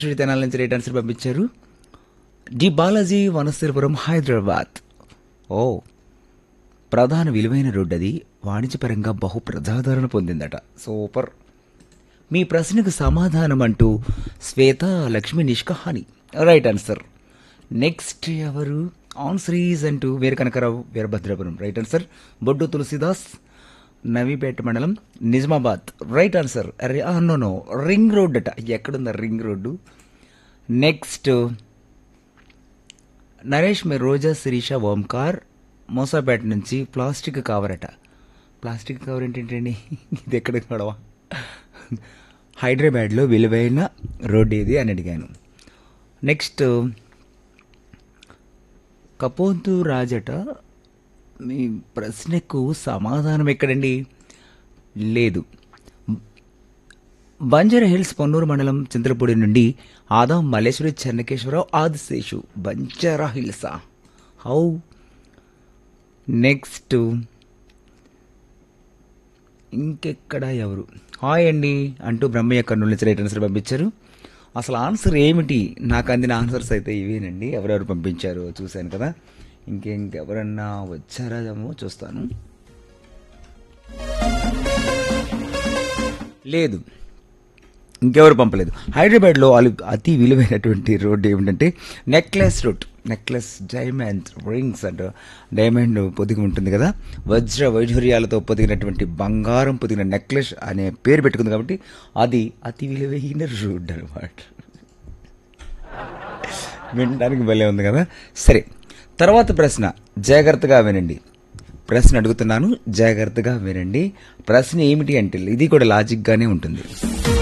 తెనాల నుంచి right answer పంపించారు D Balaji Vanasthalipuram Hyderabad ఓ ప్రధాన విలువైన రోడ్డు అది వాణిజ్యపరంగా బహు ప్రజాదరణ పొందిందట సూపర్ మీ ప్రశ్నకు సమాధానం అంటూ శ్వేత లక్ష్మి నిష్కహాని రైట్ ఆన్సర్ నెక్స్ట్ ఎవరు ఆన్సర్ ఈజ్ అంటూ Veera Kanakarao Veerabhadrapuram right answer Boddu Tulasidas Navipet mandal Nizamabad right answer అరే నో నో రింగ్ రోడ్ అట ఎక్కడుందా రింగ్ రోడ్డు నెక్స్ట్ నరేష్ మే రోజా శిరీష ఓంకార్ మోసాపేట నుంచి ప్లాస్టిక్ కవర్ అట ప్లాస్టిక్ కవర్ ఏంటంటండి ఇది ఎక్కడ గొడవ హైదరాబాద్లో విలువైన రోడ్ ఏది అని అడిగాను నెక్స్ట్ కపోతు రాజట మీ ప్రశ్నకు సమాధానం ఎక్కడండి లేదు బంజారా హిల్స్ పొన్నూరు మండలం చింతలపూడి నుండి ఆదాం మల్లేశ్వరి చెన్నకేశ్వరరావు ఆదిశేషు బంజారా హిల్సా హౌ నెక్స్ట్ ఇంకెక్కడ ఎవరు హాయ్ అండి అంటూ బ్రహ్మయ్య కర్నూలు నుంచి రైట్ ఆన్సర్ పంపించారు అసలు ఆన్సర్ ఏమిటి నాకు అందిన ఆన్సర్స్ అయితే ఇవేనండి ఎవరెవరు పంపించారో చూశాను కదా ఇంకెంకెవరన్నా వచ్చారా ఏమో చూస్తాను లేదు ఇంకెవరు పంపలేదు హైదరాబాద్లో అలు అతి విలువైనటువంటి రోడ్డు ఏమిటంటే necklace road necklace diamond rings and diamond పొదిగి ఉంటుంది కదా వజ్ర వైఢూర్యాలతో పొదిగినటువంటి బంగారం పొదిగిన నెక్లెస్ అనే పేరు పెట్టుకుంది కాబట్టి అది అతి విలువైన రోడ్ అనమాట వినడానికి భలే ఉంది కదా సరే తర్వాత ప్రశ్న జాగ్రత్తగా వినండి ప్రశ్న అడుగుతున్నాను జాగ్రత్తగా వినండి ప్రశ్న ఏమిటి అంటే ఇది కూడా లాజిక్గానే ఉంటుంది